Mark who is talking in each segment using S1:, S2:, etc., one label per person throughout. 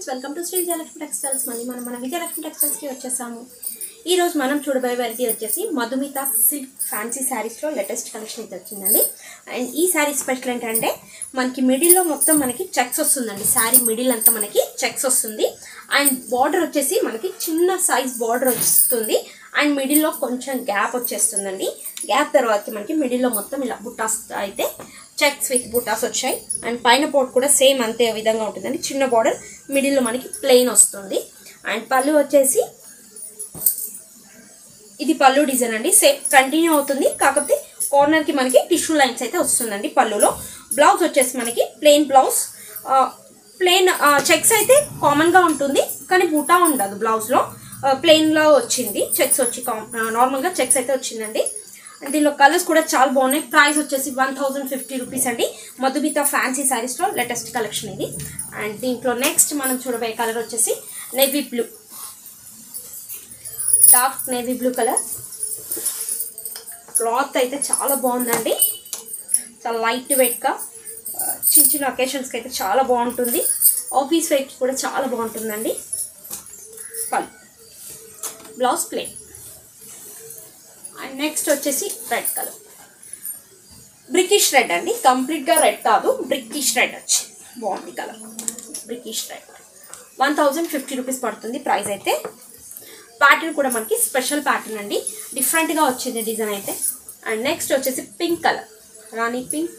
S1: friends welcome to Shri Vijayalakshmi textiles మళ్ళీ మనం మన విజయలక్ష్మి టెక్స్టైల్స్కి వచ్చేసాము ఈ రోజు మనం చూడబోయే వెరైటీ వచ్చేసి మధుమిత సిల్క్ ఫ్యాన్సీ శారీస్లో లేటెస్ట్ కలెక్షన్ అయితే వచ్చిందండి అండ్ ఈ శారీ స్పెషల్ ఏంటంటే మనకి మిడిల్లో మొత్తం మనకి చెక్స్ వస్తుందండి శారీ మిడిల్ అంతా మనకి చెక్స్ వస్తుంది అండ్ బార్డర్ వచ్చేసి మనకి చిన్న సైజ్ బార్డర్ వస్తుంది అండ్ మిడిల్లో కొంచెం గ్యాప్ వచ్చేస్తుందండి గ్యాప్ తర్వాత మనకి మిడిల్లో మొత్తం ఇలా బుట్టాస్ అయితే చెక్స్ విత్ బుటాస్ వచ్చాయి అండ్ పైన పోట్ కూడా సేమ్ అంతే విధంగా ఉంటుందండి చిన్న బార్డర్ మిడిల్లో మనకి ప్లెయిన్ వస్తుంది అండ్ పళ్ళు వచ్చేసి ఇది పళ్ళు డిజైన్ అండి సేమ్ కంటిన్యూ అవుతుంది కాకపోతే కార్నర్కి మనకి టిష్యూ లైన్స్ అయితే వస్తుందండి పళ్ళులో బ్లౌజ్ వచ్చేసి మనకి ప్లెయిన్ బ్లౌజ్ ప్లెయిన్ చెక్స్ అయితే కామన్గా ఉంటుంది కానీ బుటా ఉండదు బ్లౌజ్లో ప్లెయిన్లో వచ్చింది చెక్స్ వచ్చి నార్మల్గా చెక్స్ అయితే వచ్చిందండి అండ్ దీనిలో కలర్స్ కూడా చాలా బాగున్నాయి ప్రైస్ వచ్చేసి వన్ థౌజండ్ ఫిఫ్టీ రూపీస్ అండి మధుబిత ఫ్యాన్సీ శారీస్లో లేటెస్ట్ కలెక్షన్ ఇది అండ్ దీంట్లో నెక్స్ట్ మనం చూడబోయే కలర్ వచ్చేసి navy blue dark navy blue colour cloth అయితే చాలా బాగుందండి చాలా లైట్ వెయిట్గా చిన్న చిన్న అకేషన్స్కి అయితే చాలా బాగుంటుంది ఆఫీస్ వెయిట్ కూడా చాలా బాగుంటుందండి పల్ బ్లౌజ్ ప్లేన్ అండ్ నెక్స్ట్ వచ్చేసి రెడ్ కలర్ బ్రికిష్ రెడ్ అండి కంప్లీట్గా రెడ్ కాదు బ్రికిష్ రెడ్ వచ్చి బాగుంది colour brickish red one thousand fifty rupees పడుతుంది ప్రైస్ అయితే ప్యాటర్న్ కూడా మనకి స్పెషల్ ప్యాటర్న్ అండి డిఫరెంట్గా వచ్చింది డిజైన్ అయితే అండ్ నెక్స్ట్ వచ్చేసి పింక్ కలర్ రాణి పింక్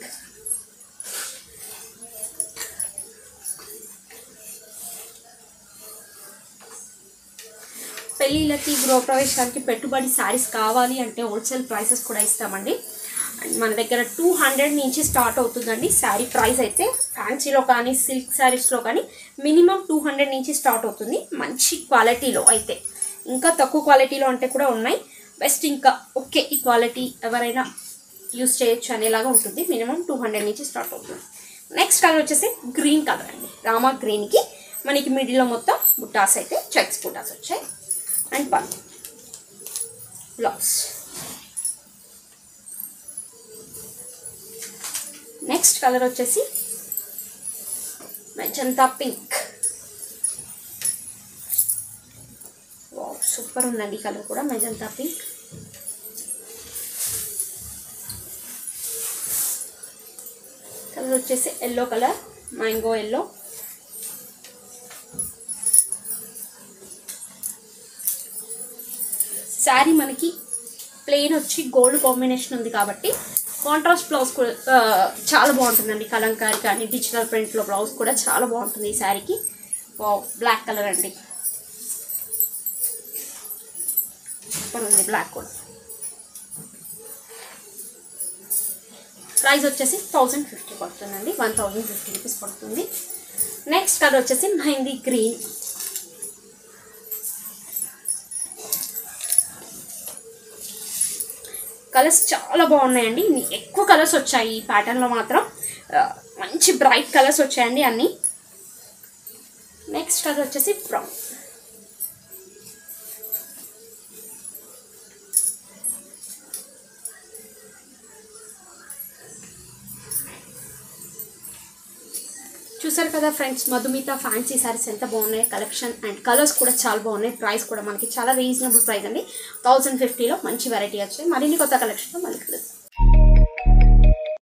S1: పెళ్ళిళ్ళకి గృహప్రవేశానికి పెట్టుబడి శారీస్ కావాలి అంటే హోల్సేల్ ప్రైసెస్ కూడా ఇస్తామండి అండ్ మన దగ్గర టూ హండ్రెడ్ నుంచి స్టార్ట్ అవుతుందండి శారీ ప్రైస్ అయితే ఫ్యాన్సీలో కానీ సిల్క్ శారీస్లో కానీ మినిమం టూ హండ్రెడ్ నుంచి స్టార్ట్ అవుతుంది మంచి క్వాలిటీలో అయితే ఇంకా తక్కువ క్వాలిటీలో అంటే కూడా ఉన్నాయి బెస్ట్ ఇంకా ఓకే ఈ క్వాలిటీ ఎవరైనా యూస్ చేయొచ్చు అనేలాగా ఉంటుంది మినిమం టూ హండ్రెడ్ నుంచి స్టార్ట్ అవుతుంది నెక్స్ట్ కలర్ వచ్చేసి గ్రీన్ కలర్ అండి రామా గ్రీన్కి మనకి మిడిల్లో మొత్తం బుట్టాస్ అయితే చెక్స్ బుట్టాస్ వచ్చాయి అండ్ పన్ బ్లౌజ్ నెక్స్ట్ కలర్ వచ్చేసి మెజంతా పింక్ వావ్ సూపర్ ఉందండి ఈ కలర్ కూడా మెజంతా పింక్ కలర్ వచ్చేసి yellow colour mango yellow sari మనకి ప్లెయిన్ వచ్చి గోల్డ్ కాంబినేషన్ ఉంది కాబట్టి కాంట్రాస్ట్ బ్లౌజ్ కూడా ఆ, చాలా బాగుంటుందండి కలంకారీ కానీ డిజిటల్ ప్రింట్లో బ్లౌజ్ కూడా చాలా బాగుంటుంది ఈ శారీకి బ్లాక్ కలర్ అండి సూపర్ ఉంది బ్లాక్ కూడా ప్రైస్ వచ్చేసి థౌజండ్ ఫిఫ్టీ పడుతుందండి వన్ థౌజండ్ ఫిఫ్టీ రూపీస్ పడుతుంది నెక్స్ట్ కలర్ వచ్చేసి మెహందీ గ్రీన్ కలర్స్ చాలా బాగున్నాయండి ఇన్ని ఎక్కువ కలర్స్ వచ్చాయి ఈ ప్యాటర్న్లో మాత్రం ఆ, మంచి బ్రైట్ కలర్స్ వచ్చాయండి అన్నీ నెక్స్ట్ కలర్ వచ్చేసి బ్రౌన్ చూసారు కదా ఫ్రెండ్స్ మధుమిత ఫ్యాన్సీ సారీస్ ఎంత బాగున్నాయి కలెక్షన్ అండ్ కలర్స్ కూడా చాలా బాగున్నాయి ప్రైస్ కూడా మనకి చాలా రీజనబుల్ ప్రైస్ అండి థౌజండ్ ఫిఫ్టీలో మంచి వెరైటీ వచ్చాయి మరిన్ని కొత్త కలెక్షన్లో మళ్ళీ కలుద్దాం